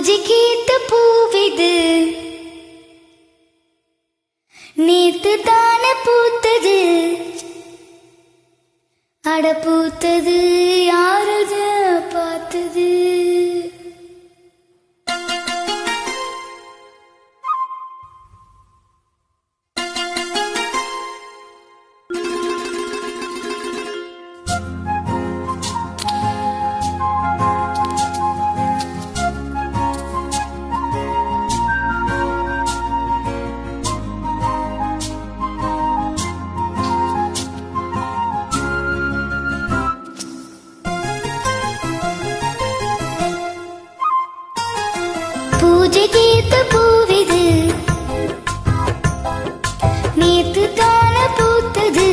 பூஜைக்கேத்த பூவிது நேத்து தான பூத்தது அட பூத்தது யாரது பார்த்தது பூஜைக்கேத்த பூவிது நேத்து தான பூத்தது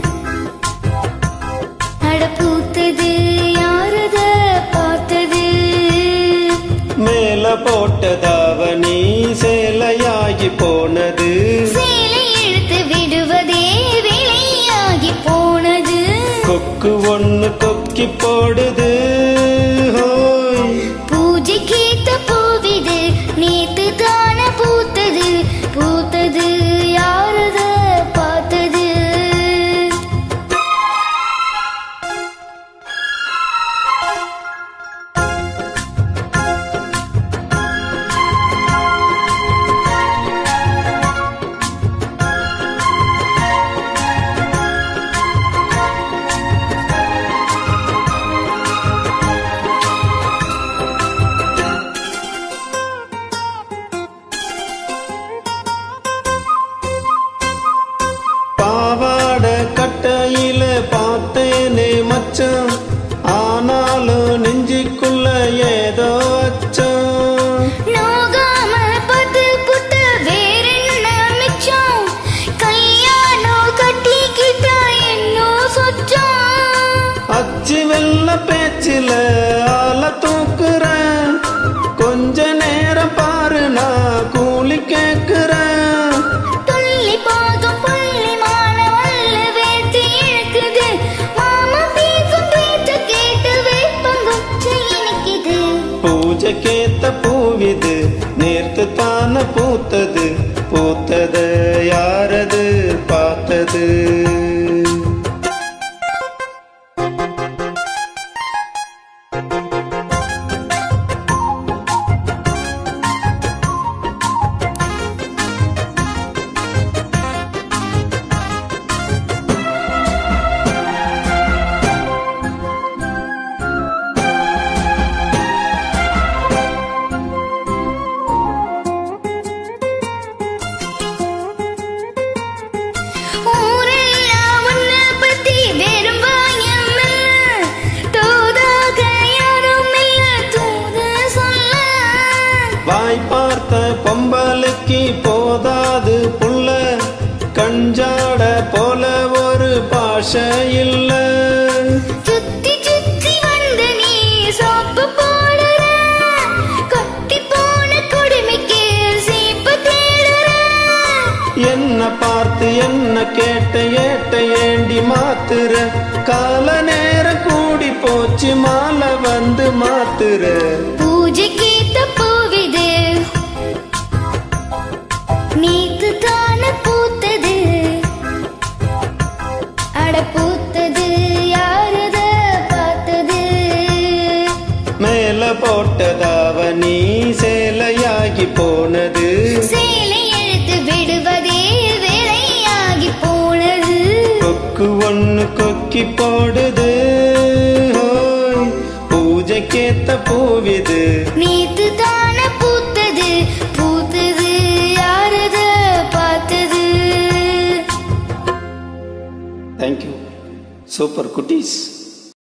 அட பூத்தது யாரத பார்த்தது மேல போட்டதாவணி சேலையாகி போனது சேலை இழுத்து விடுவதே விலையாகி போனது கொக்கு ஒண்ணு கொக்கி போடுது ஹோய் பூஜைக்கேத்த பூவிது நேத்து தான பூத்தது பூத்தது யாரத பார்த்தது பாவாட கட்டையில பார்த்தேனே மச்சான் ஆனாலும் நெஞ்சிக்குள்ள ஏதோ அச்சம் நோகாம பட்டு புட்டு வேறென்ன மிச்சம் கல்யாணம் கட்டிக்கிட்டா என்னோ சொச்சம் அச்சு வெள்ள பேச்சில ஆள தூக்குறேன் கொஞ்ச நேரம் பாரு நான் கூலி கேக்குறேன் துள்ளி போகும் புள்ளி மானவல்ல வேட்டு இழுக்குது மாமா பேசும் பேச்சு கேட்டு வேப்பங்கும் இனிக்குது பூஜைக்கேத்த பூவிது நேர்த்து தான பூத்தது பூத்தது யாரது பார்த்தது ஊரெல்லாம் உன்னை பத்தி வெறும் பயம் இல்ல. தோதாக யாரும் இல்ல, தூது சொல்ல. வாய் பார்த்த பொம்பளைக்கு போதாது புள்ள கஞ்சாட போல ஒரு பாஷை இல்ல சுத்தி சுத்தி வந்து நீ சோப்பு போடுற. கொத்தி போன குடுமிக்கு சீப்பு தேடுற. என்ன பார்த்து என்ன கேட்ட ஏட்ட ஏண்டி மாத்துற கால நேரம் கூடி போச்சு மாலை வந்து மாத்துற பூஜைக்கேத்த பூவிது நேத்து தான பூத்தது அட பூத்தது யாரத பார்த்தது மேல போட்டதாவணி சேலையாகி போனது சேலை இழுத்து விடுவதே வேலையாகி போனது கொக்கு ஒண்ணு கொக்கி போடுது ஹோய், பூஜைக்கேத்த பூவிது நேத்து தான பூத்தது பூத்தது யாரத பார்த்தது தேங்க்யூ சூப்பர் குட்டீஸ்